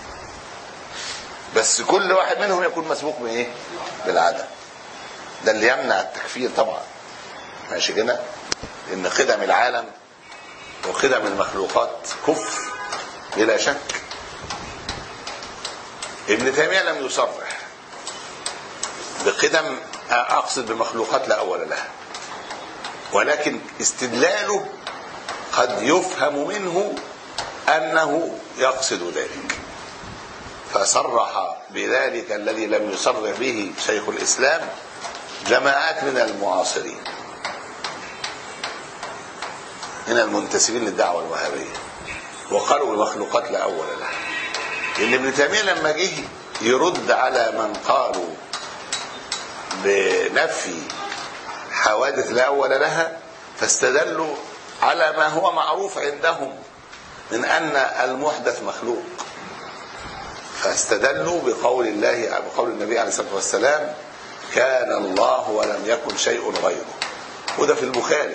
بس كل واحد منهم يكون مسبوق بايه بالعدم ده اللي يمنع التكفير طبعا ماشي كده ان قدم العالم وقدم المخلوقات كفر بلا شك ابن تيميه لم يصرح بقدم اقصد بمخلوقات لا اول لها ولكن استدلاله قد يفهم منه انه يقصد ذلك فصرح بذلك الذي لم يصرح به شيخ الاسلام جماعات من المعاصرين من المنتسبين للدعوه الوهابيه وقالوا المخلوقات لا اول لها لان ابن تيميه لما جه يرد على من قالوا بنفي حوادث لا أول لها فاستدلوا على ما هو معروف عندهم من أن المحدث مخلوق فاستدلوا بقول الله بقول النبي عليه الصلاة والسلام كان الله ولم يكن شيء غيره وده في البخاري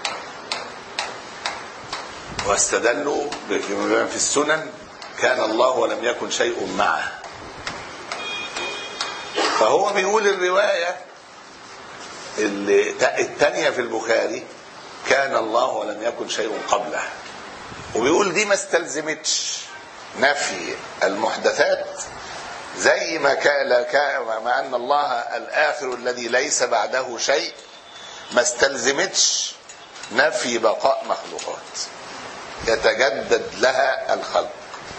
واستدلوا بما في السنن كان الله ولم يكن شيء معه فهو بيقول الرواية اللي الثانية في البخاري كان الله ولم يكن شيء قبله وبيقول دي ما استلزمتش نفي المحدثات زي ما كان مع ان الله الاخر الذي ليس بعده شيء ما استلزمتش نفي بقاء مخلوقات يتجدد لها الخلق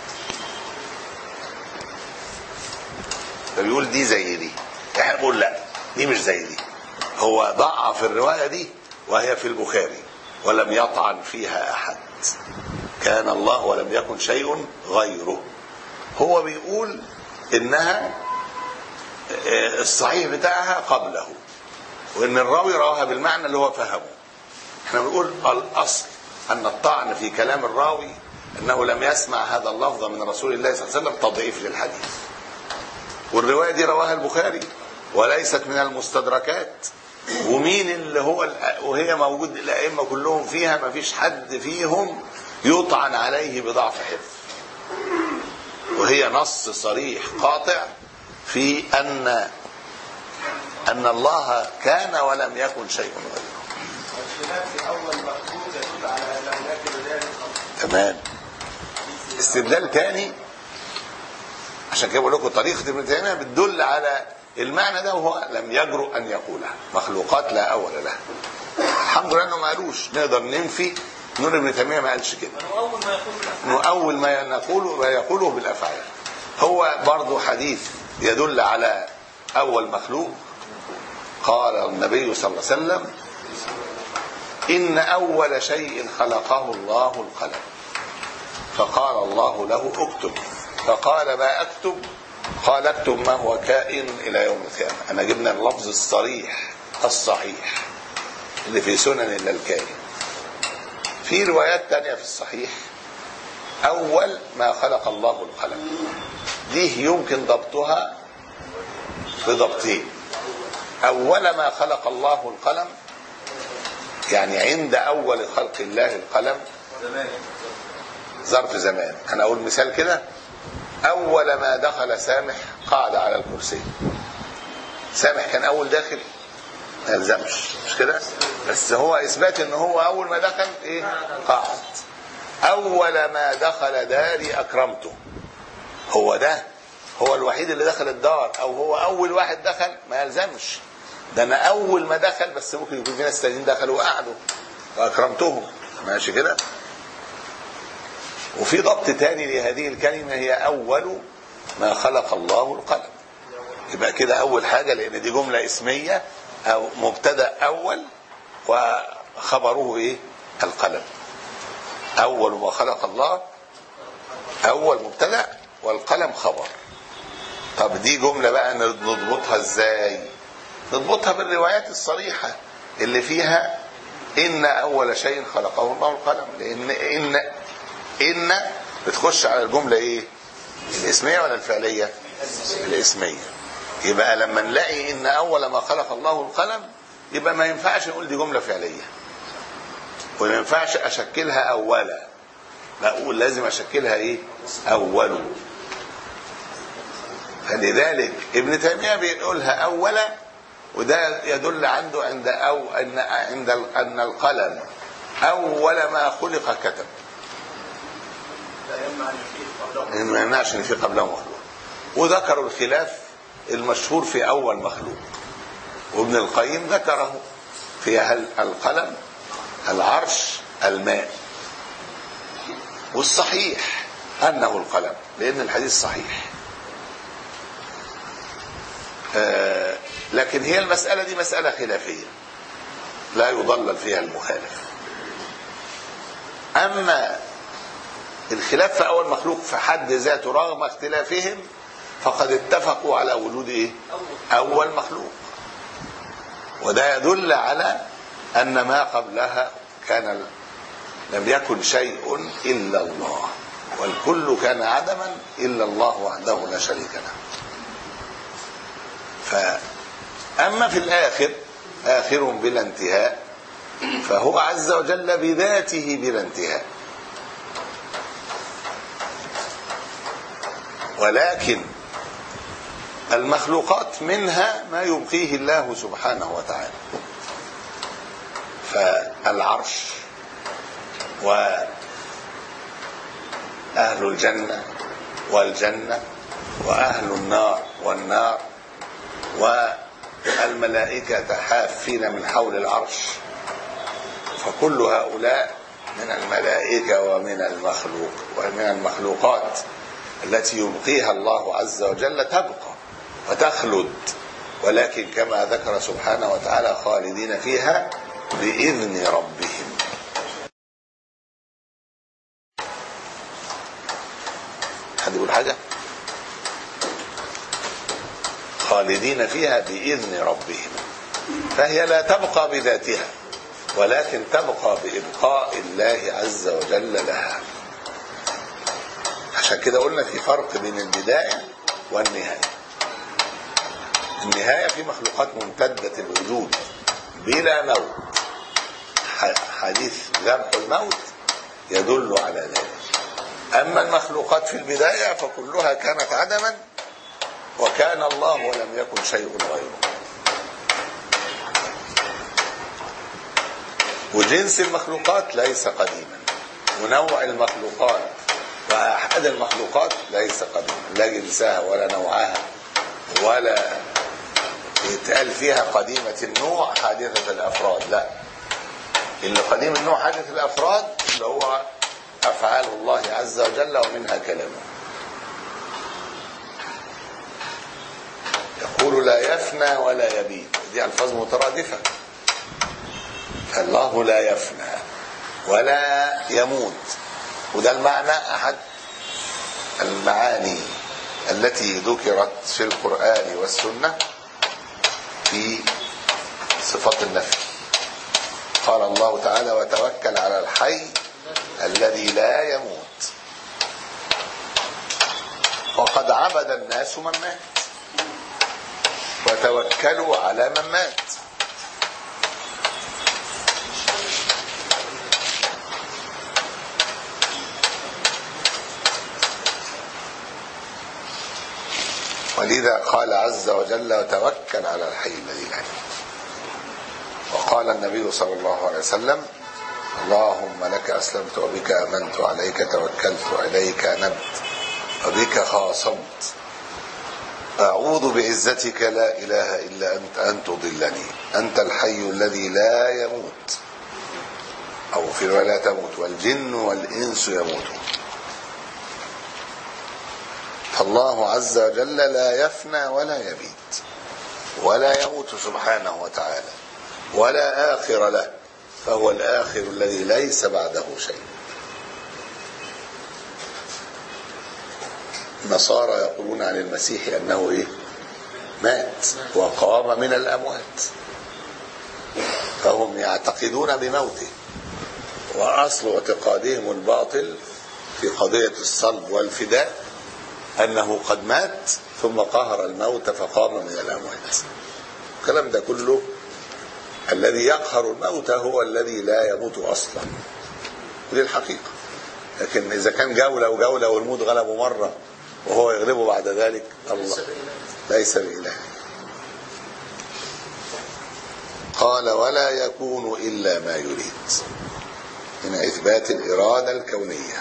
فبيقول دي زي دي احنا بنقول لا دي مش زي دي هو ضعف الروايه دي وهي في البخاري ولم يطعن فيها احد كان الله ولم يكن شيء غيره هو بيقول انها الصحيح بتاعها قبله وان الراوي رواها بالمعنى اللي هو فهمه احنا بنقول الاصل ان الطعن في كلام الراوي انه لم يسمع هذا اللفظ من رسول الله صلى الله عليه وسلم تضعيف للحديث والروايه دي رواها البخاري وليست من المستدركات ومين اللي هو وهي موجود الائمه كلهم فيها ما فيش حد فيهم يطعن عليه بضعف حفظ وهي نص صريح قاطع في ان ان الله كان ولم يكن شيء غيره تمام استدلال تاني عشان كده بقول لكم طريقه ابن تيميه بتدل على المعنى ده وهو لم يجرؤ ان يقولها مخلوقات لا اول لها الحمد لله انه ما قالوش نقدر ننفي نور ابن تيميه ما قالش كده اول ما يقول انه اول ما نقوله ما يقوله بالافعال هو برضه حديث يدل على اول مخلوق قال النبي صلى الله عليه وسلم ان اول شيء خلقه الله القلم فقال الله له اكتب فقال ما اكتب قال اكتب ما هو كائن الى يوم القيامه انا جبنا اللفظ الصريح الصحيح اللي في سنن الا الكائن في روايات تانية في الصحيح أول ما خلق الله القلم دي يمكن ضبطها بضبطين أول ما خلق الله القلم يعني عند أول خلق الله القلم زمان ظرف زمان أنا أقول مثال كده أول ما دخل سامح قعد على الكرسي سامح كان أول داخل ما يلزمش مش كده بس هو إثبات إن هو أول ما دخل إيه قعد أول ما دخل داري أكرمته هو ده هو الوحيد اللي دخل الدار أو هو أول واحد دخل ما يلزمش ده أنا أول ما دخل بس ممكن يكون في ناس تانيين دخلوا وقعدوا وأكرمتهم ماشي كده وفي ضبط تاني لهذه الكلمة هي أول ما خلق الله القلم يبقى كده أول حاجة لأن دي جملة اسمية أو مبتدأ أول وخبره إيه؟ القلم أول ما خلق الله أول مبتدأ والقلم خبر طب دي جملة بقى نضبطها إزاي؟ نضبطها بالروايات الصريحة اللي فيها إن أول شيء خلقه الله القلم لأن إن إن بتخش على الجملة إيه؟ الاسمية ولا الفعلية؟ الاسمية يبقى لما نلاقي إن أول ما خلق الله القلم يبقى ما ينفعش نقول دي جملة فعلية وما ينفعش أشكلها أولا بقول لازم أشكلها إيه؟ أول فلذلك ابن تيمية بيقولها أولا وده يدل عنده عند أو أن عند أن القلم أول ما خلق كتب ما يمنعش ان في قبله مخلوق وذكروا الخلاف المشهور في اول مخلوق وابن القيم ذكره في هل القلم العرش الماء والصحيح انه القلم لان الحديث صحيح آه لكن هي المساله دي مساله خلافيه لا يضلل فيها المخالف اما الخلاف في اول مخلوق في حد ذاته رغم اختلافهم فقد اتفقوا على وجود ايه اول مخلوق وده يدل على أن ما قبلها كان لم يكن شيء إلا الله والكل كان عدما إلا الله وحده لا شريك له فأما في الآخر آخر بلا انتهاء فهو عز وجل بذاته بلا انتهاء ولكن المخلوقات منها ما يبقيه الله سبحانه وتعالى فالعرش وأهل الجنة والجنة وأهل النار والنار والملائكة حافين من حول العرش فكل هؤلاء من الملائكة ومن المخلوق ومن المخلوقات التي يبقيها الله عز وجل تبقى وتخلد ولكن كما ذكر سبحانه وتعالى خالدين فيها بإذن ربهم حد يقول حاجة خالدين فيها بإذن ربهم فهي لا تبقى بذاتها ولكن تبقى بإبقاء الله عز وجل لها عشان كده قلنا في فرق بين البداية والنهاية النهاية في مخلوقات ممتدة الوجود بلا موت حديث ذبح الموت يدل على ذلك أما المخلوقات في البداية فكلها كانت عدما وكان الله ولم يكن شيء غيره وجنس المخلوقات ليس قديما ونوع المخلوقات وأحد المخلوقات ليس قديما لا جنسها ولا نوعها ولا يتقال فيها قديمة النوع حادثة الأفراد لا اللي قديم النوع حادث الأفراد اللي هو أفعال الله عز وجل ومنها كلامه يقول لا يفنى ولا يبيد دي ألفاظ مترادفة فالله لا يفنى ولا يموت وده المعنى أحد المعاني التي ذكرت في القرآن والسنة في صفات النفي قال الله تعالى وتوكل على الحي الذي لا يموت وقد عبد الناس من مات وتوكلوا على من مات ولذا قال عز وجل وتوكل على الحي الذي لا يموت وقال النبي صلى الله عليه وسلم اللهم لك أسلمت وبك آمنت عليك توكلت وإليك نبت وبك خاصمت أعوذ بعزتك لا إله إلا أنت أن تضلني أنت الحي الذي لا يموت أو في لا تموت والجن والإنس يموتون فالله عز وجل لا يفنى ولا يبيت ولا يموت سبحانه وتعالى ولا آخر له فهو الآخر الذي ليس بعده شيء النصارى يقولون عن المسيح أنه إيه مات وقام من الأموات فهم يعتقدون بموته وأصل اعتقادهم الباطل في قضية الصلب والفداء أنه قد مات ثم قهر الموت فقام من الأموات الكلام ده كله الذي يقهر الموت هو الذي لا يموت أصلا ودي الحقيقة لكن إذا كان جولة وجولة والموت غلبه مرة وهو يغلبه بعد ذلك الله ليس بإله قال ولا يكون إلا ما يريد من إثبات الإرادة الكونية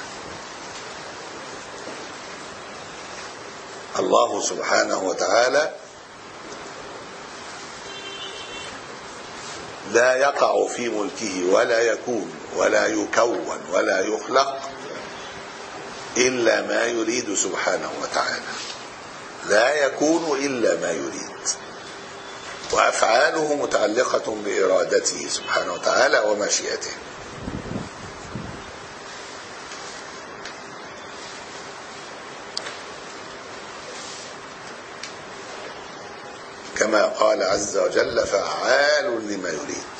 الله سبحانه وتعالى لا يقع في ملكه ولا يكون ولا يكون ولا يخلق إلا ما يريد سبحانه وتعالى لا يكون إلا ما يريد وأفعاله متعلقة بإرادته سبحانه وتعالى ومشيئته كما قال عز وجل فعال لما يريد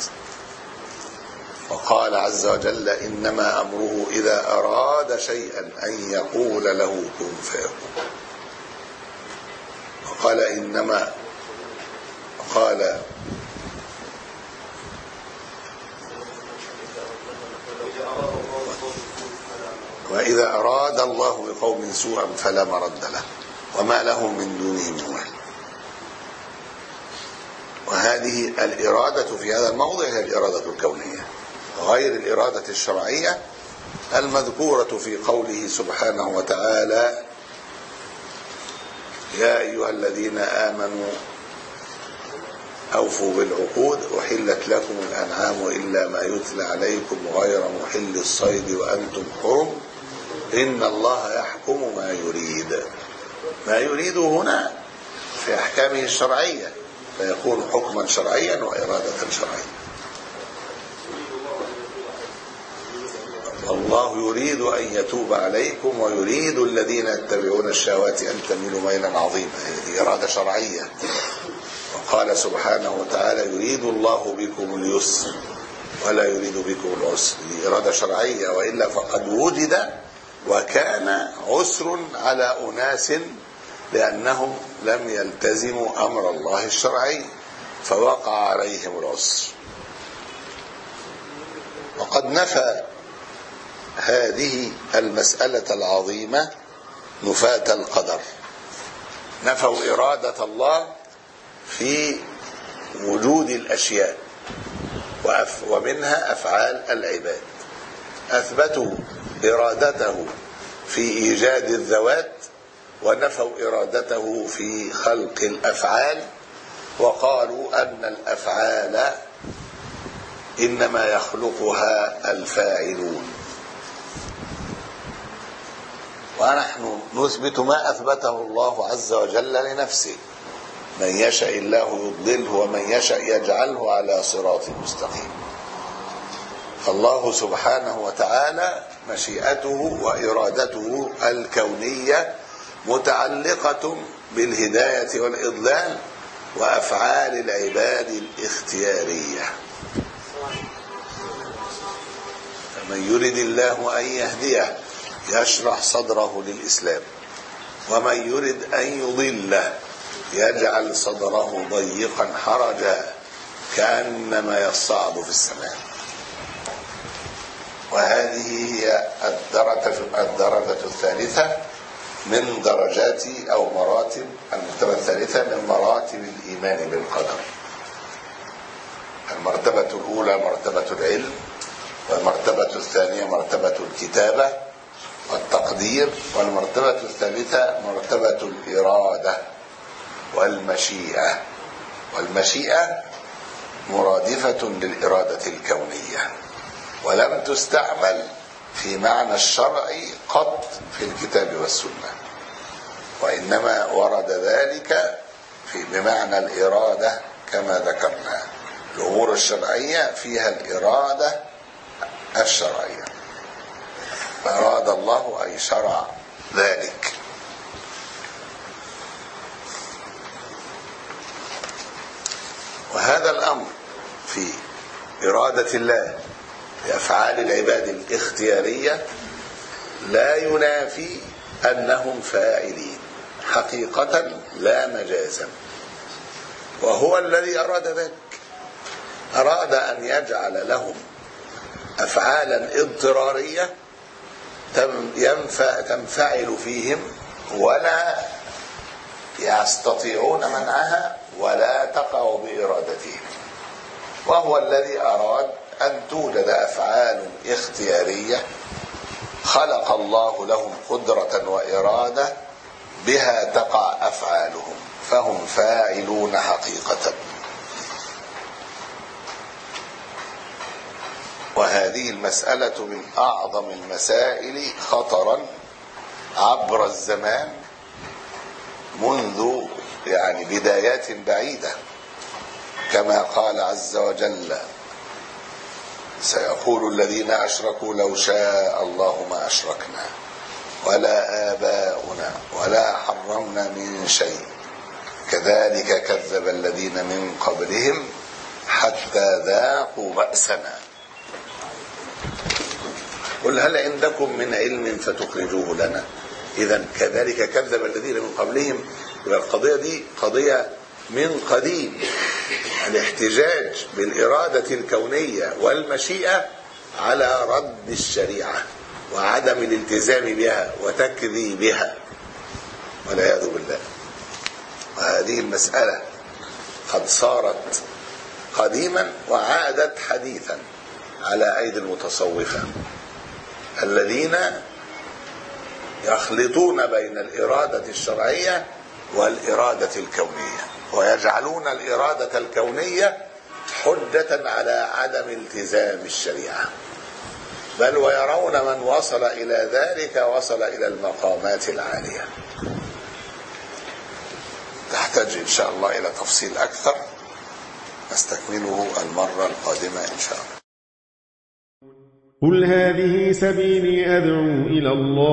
وقال عز وجل إنما أمره إذا أراد شيئا أن يقول له كن فيكون وقال إنما قال وإذا أراد الله بقوم سوءا فلا مرد له وما له من دونه من ولي وهذه الإرادة في هذا الموضع هي الإرادة الكونية غير الإرادة الشرعية المذكورة في قوله سبحانه وتعالى يا أيها الذين آمنوا أوفوا بالعقود أحلت لكم الأنعام إلا ما يتلى عليكم غير محل الصيد وأنتم حرم إن الله يحكم ما يريد ما يريد هنا في أحكامه الشرعية فيكون حكما شرعيا وإرادة شرعية الله يريد أن يتوب عليكم ويريد الذين يتبعون الشهوات أن تميلوا ميلا عظيما هذه إرادة شرعية وقال سبحانه وتعالى يريد الله بكم اليسر ولا يريد بكم العسر دي إرادة شرعية وإلا فقد وجد وكان عسر على أناس لأنهم لم يلتزموا أمر الله الشرعي فوقع عليهم العسر وقد نفى هذه المسألة العظيمة نفاة القدر نفوا إرادة الله في وجود الأشياء وأف ومنها أفعال العباد أثبتوا إرادته في إيجاد الذوات ونفوا إرادته في خلق الأفعال وقالوا أن الأفعال إنما يخلقها الفاعلون ونحن نثبت ما أثبته الله عز وجل لنفسه من يشاء الله يضلله ومن يشاء يجعله على صراط مستقيم فالله سبحانه وتعالى مشيئته وإرادته الكونية متعلقة بالهداية والإضلال وأفعال العباد الاختيارية فمن يرد الله أن يهديه يشرح صدره للإسلام ومن يرد أن يضله يجعل صدره ضيقا حرجا كأنما يصعد في السماء وهذه هي الدرجة الدرجة الثالثة من درجات أو مراتب المرتبة الثالثة من مراتب الإيمان بالقدر المرتبة الأولى مرتبة العلم والمرتبة الثانية مرتبة الكتابة والتقدير والمرتبة الثالثة مرتبة الإرادة والمشيئة والمشيئة مرادفة للإرادة الكونية ولم تستعمل في معنى الشرع قط في الكتاب والسنة وإنما ورد ذلك في بمعنى الإرادة كما ذكرنا الأمور الشرعية فيها الإرادة الشرعية فأراد الله أن شرع ذلك وهذا الأمر في إرادة الله لأفعال العباد الاختيارية لا ينافي أنهم فاعلين حقيقة لا مجازا وهو الذي أراد ذلك أراد أن يجعل لهم أفعالا اضطرارية ينفع تنفعل فيهم ولا يستطيعون منعها ولا تقع بإرادتهم وهو الذي أراد أن توجد أفعال اختيارية خلق الله لهم قدرة وإرادة بها تقع أفعالهم فهم فاعلون حقيقة وهذه المسألة من أعظم المسائل خطرا عبر الزمان منذ يعني بدايات بعيدة كما قال عز وجل سيقول الذين أشركوا لو شاء الله ما أشركنا ولا آباؤنا ولا حرمنا من شيء كذلك كذب الذين من قبلهم حتى ذاقوا بأسنا قل هل عندكم من علم فتخرجوه لنا إذا كذلك كذب الذين من قبلهم يبقى القضية دي قضية من قديم الاحتجاج بالإرادة الكونية والمشيئة على رد الشريعة وعدم الالتزام بها وتكذيبها والعياذ بالله وهذه المسألة قد صارت قديما وعادت حديثا على أيدي المتصوفة الذين يخلطون بين الإرادة الشرعية والإرادة الكونية ويجعلون الإرادة الكونية حجة على عدم التزام الشريعة بل ويرون من وصل إلى ذلك وصل إلى المقامات العالية تحتاج إن شاء الله إلى تفصيل أكثر نستكمله المرة القادمة إن شاء الله قل هذه سبيلي أدعو إلى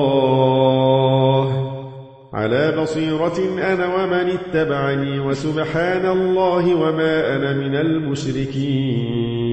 الله على بصيرة أنا ومن اتبعني وسبحان الله وما أنا من المشركين